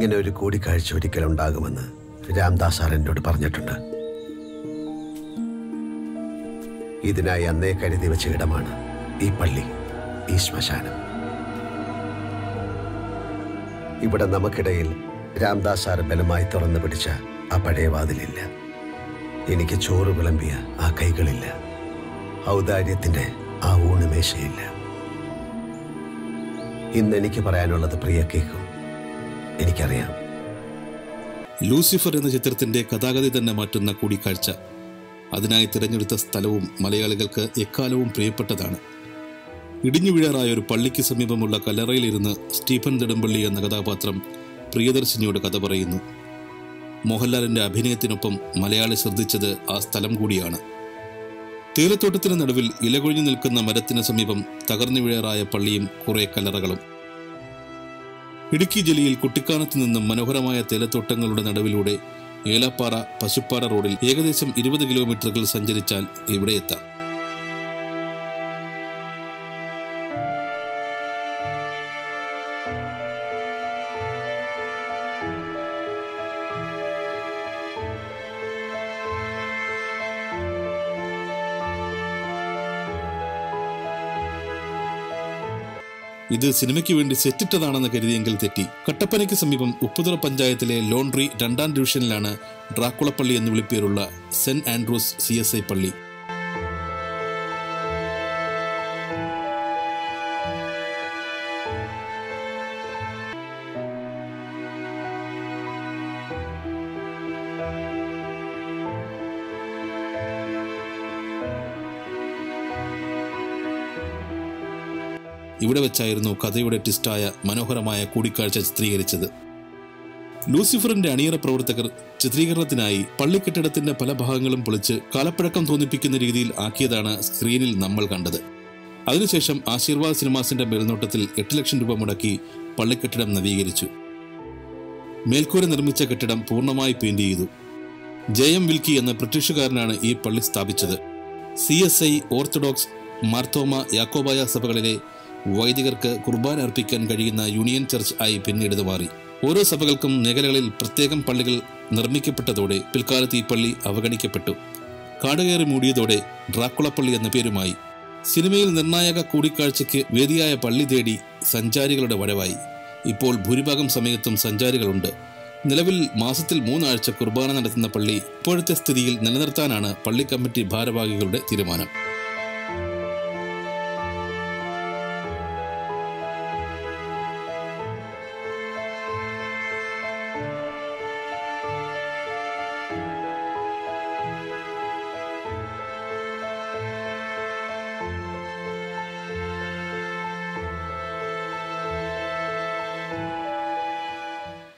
ഇങ്ങനെ ഒരു കൂടിക്കാഴ്ച ഒരിക്കലുണ്ടാകുമെന്ന് രാംദാസ് സാർ എന്നോട് പറഞ്ഞിട്ടുണ്ട് ഇതിനായി അന്നേ കരുതി വെച്ച ഇടമാണ് ഈ പള്ളി ഈ ശ്മശാനം ഇവിടെ നമുക്കിടയിൽ രാംദാസ് സാർ ബലമായി തുറന്നു പിടിച്ച ആ പഴയ വാതിലില്ല എനിക്ക് ചോറ് വിളമ്പിയ ആ കൈകളില്ല ഔദാര്യത്തിന്റെ ആ ഊണുമേശയില്ല ഇന്ന് എനിക്ക് പറയാനുള്ളത് പ്രിയ കേൾക്കും എനിക്കറിയാം ലൂസിഫർ എന്ന ചിത്രത്തിന്റെ കഥാഗതി തന്നെ മാറ്റുന്ന കൂടിക്കാഴ്ച അതിനായി തിരഞ്ഞെടുത്ത സ്ഥലവും മലയാളികൾക്ക് എക്കാലവും പ്രിയപ്പെട്ടതാണ് ഇടിഞ്ഞു വീഴാറായ ഒരു പള്ളിക്ക് സമീപമുള്ള കല്ലറയിലിരുന്ന് സ്റ്റീഫൻ നെടുമ്പള്ളി എന്ന കഥാപാത്രം പ്രിയദർശിനിയോട് കഥ പറയുന്നു മോഹൻലാലിന്റെ അഭിനയത്തിനൊപ്പം മലയാളി ശ്രദ്ധിച്ചത് ആ സ്ഥലം കൂടിയാണ് തേയിലത്തോട്ടത്തിന് നടുവിൽ ഇലകൊഴിഞ്ഞു നിൽക്കുന്ന മരത്തിന് സമീപം തകർന്നു വീഴാറായ പള്ളിയും കുറെ കല്ലറകളും ഇടുക്കി ജില്ലയിൽ കുട്ടിക്കാനത്ത് നിന്നും മനോഹരമായ തേയിലത്തോട്ടങ്ങളുടെ നടുവിലൂടെ ഏലാപ്പാറ പശുപ്പാറ റോഡിൽ ഏകദേശം ഇരുപത് കിലോമീറ്ററുകൾ സഞ്ചരിച്ചാൽ ഇവിടെ എത്താം ഇത് സിനിമയ്ക്ക് വേണ്ടി സെറ്റിട്ടതാണെന്ന് കരുതിയെങ്കിൽ തെറ്റി കട്ടപ്പനയ്ക്ക് സമീപം ഉപ്പുതറ പഞ്ചായത്തിലെ ലോണ്ട്രി രണ്ടാം ഡിവിഷനിലാണ് ഡ്രാക്കുളപ്പള്ളി എന്ന് വിളിപ്പേരുള്ള saint Andrews C S I പള്ളി ഇവിടെ വെച്ചായിരുന്നു കഥയുടെ ട്വിസ്റ്റായ മനോഹരമായ കൂടിക്കാഴ്ച ചിത്രീകരിച്ചത് ലൂസിഫറിന്റെ അണിയറ പ്രവർത്തകർ ചിത്രീകരണത്തിനായി പള്ളിക്കെട്ടിടത്തിന്റെ പല ഭാഗങ്ങളും പൊളിച്ച് കാലപ്പഴക്കം തോന്നിപ്പിക്കുന്ന രീതിയിൽ ആക്കിയതാണ് സ്ക്രീനിൽ നമ്മൾ കണ്ടത് അതിനുശേഷം ആശീർവാദ് സിനിമാസിന്റെ മേൽനോട്ടത്തിൽ എട്ട് ലക്ഷം രൂപ മുടക്കി പള്ളിക്കെട്ടിടം നവീകരിച്ചു മേൽക്കൂര നിർമ്മിച്ച കെട്ടിടം പൂർണ്ണമായി പെയിന്റ് ചെയ്തു ജെ എം വിൽക്കി എന്ന ബ്രിട്ടീഷുകാരനാണ് ഈ പള്ളി സ്ഥാപിച്ചത് C S I orthodox Marthoma Yakobaya സഭകളിലെ വൈദികർക്ക് കുർബാന അർപ്പിക്കാൻ കഴിയുന്ന യൂണിയൻ ചർച്ച് ആയി പിന്നീട് ഇത് മാറി ഓരോ സഭകൾക്കും മേഖലകളിൽ പ്രത്യേകം പള്ളികൾ നിർമ്മിക്കപ്പെട്ടതോടെ പിൽക്കാലത്ത് ഈ പള്ളി അവഗണിക്കപ്പെട്ടു കാടുകയറി മൂടിയതോടെ ഡ്രാക്കുളപ്പള്ളി എന്ന പേരുമായി സിനിമയിൽ നിർണായക കൂടിക്കാഴ്ചയ്ക്ക് വേദിയായ പള്ളി തേടി സഞ്ചാരികളുടെ വരവായി ഇപ്പോൾ ഭൂരിഭാഗം സമയത്തും സഞ്ചാരികളുണ്ട് നിലവിൽ മാസത്തിൽ മൂന്നാഴ്ച കുർബാന നടത്തുന്ന പള്ളി ഇപ്പോഴത്തെ സ്ഥിതിയിൽ നിലനിർത്താനാണ് പള്ളി കമ്മിറ്റി ഭാരവാഹികളുടെ തീരുമാനം